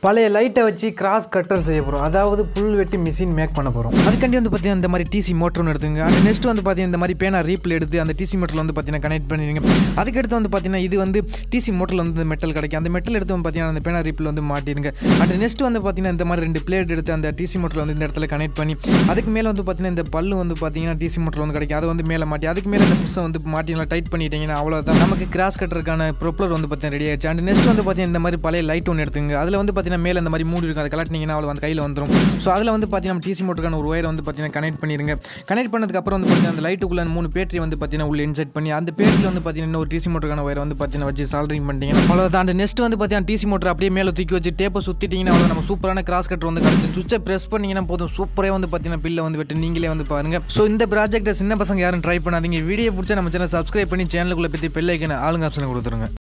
பழைய லைட்டை வச்சு கிராஸ் கட்டர் செய்ய போகிறோம் அதாவது புல் வெட்டி மிஷின் மேக் பண்ண போகிறோம் அதுக்காண்டி வந்து பார்த்தீங்கன்னா இந்த மாதிரி டிசி மோட்டர் ஒன்று எடுத்துங்க அந்த நெக்ஸ்ட் வந்து பார்த்தீங்கன்னா இந்த மாதிரி பேனா ரீப்பில் எடுத்து அந்த டிசி மோட்டரில் வந்து பார்த்தீங்கன்னா கனெக்ட் பண்ணிடுங்க அதுக்கடுத்து வந்து பார்த்தீங்கன்னா இது வந்து டிசி மோட்டரில் வந்து மெட்டல் கிடைக்கும் அந்த மெட்டல் எடுத்து வந்து பார்த்தீங்கன்னா அந்த பேனா ரீப்பில் வந்து மாட்டிடுங்க அந்த நெக்ஸ்ட் வந்து பார்த்தீங்கன்னா இந்த மாதிரி ரெண்டு பிளேட் எடுத்து அந்த டிசி மோட்டரில் வந்து இந்த இடத்துல கனெக்ட் பண்ணி அதுக்கு மேலே வந்து பார்த்தீங்கன்னா இந்த பல்லு வந்து பார்த்தீங்கன்னா டிசி மோட்டரில் வந்து கிடைக்கும் அதை வந்து மேலே மாட்டி அதுக்கு மேலே இந்த புஷை வந்து மாட்டிங்களா டைட் பண்ணிட்டீங்கன்னா அவ்வளோதான் நமக்கு கிராஸ் கட்டுறதுக்கான ப்ரொப்பலர் வந்து பார்த்தீங்கன்னா ரெடி ஆயிடுச்சு அண்ட் நெக்ஸ்ட் வந்து பார்த்தீங்கன்னா இந்த மாதிரி பழைய லைட் ஒன்று எடுத்துங்க அதில் வந்து பார்த்தீங்கன்னா மேலே இந்த மாதிரி மூடி இருக்கும் அதை கலட்டினீங்கன்னா அவ்வளோ அந்த கையில் வந்துடும் ஸோ அதில் வந்து பார்த்தீங்கன்னா நம்ம டிசி மோட்டருக்கான ஒரு ஒயரை வந்து பார்த்தீங்கன்னா கனெக்ட் பண்ணிடுங்க கனெக்ட் பண்ணதுக்கு அப்புறம் வந்து பார்த்தீங்கன்னா அந்த லைட்டுக்குள்ள மூணு பேட்டரி வந்து பார்த்தீங்கன்னா உள்ள இன்செர்ட் பண்ணி அந்த பேட்டரியில் வந்து பார்த்தீங்கன்னா இன்னொரு டிசி மோட்டருக்கான ஒயரை வந்து பார்த்தீங்கன்னா வச்சு சால்ரிங் பண்ணிட்டீங்கன்னா அவ்வளோதான் அந்த நெக்ஸ்ட் வந்து பார்த்தீங்கன்னா டிசி மோட்டர் அப்படியே மேலே தூக்கி வச்சு டேப்பை சுற்றிட்டீங்கன்னா அவ்வளோ நம்ம சூப்பரான கிராஸ் கட்டர் வந்து கிடச்சி சுவிட்சை ப்ரெஸ் பண்ணீங்கன்னா போதும் சூப்பரே வந்து பார்த்தீங்கன்னா பில்லை வந்து வெட்டு நீங்களே வந்து பாருங்க ஸோ இந்த ப்ராஜெக்ட்டை சின்ன பசங்க யாரும் ட்ரை பண்ணாதீங்க வீடியோ பிடிச்சா நம்ம சேனல் சப்ஸ்கிரைப் பண்ணி சேனலுக்குள்ள பற்றி பெல்லைக்கான ஆளுங்க ஆப்ஷனை கொடுத்துருங்க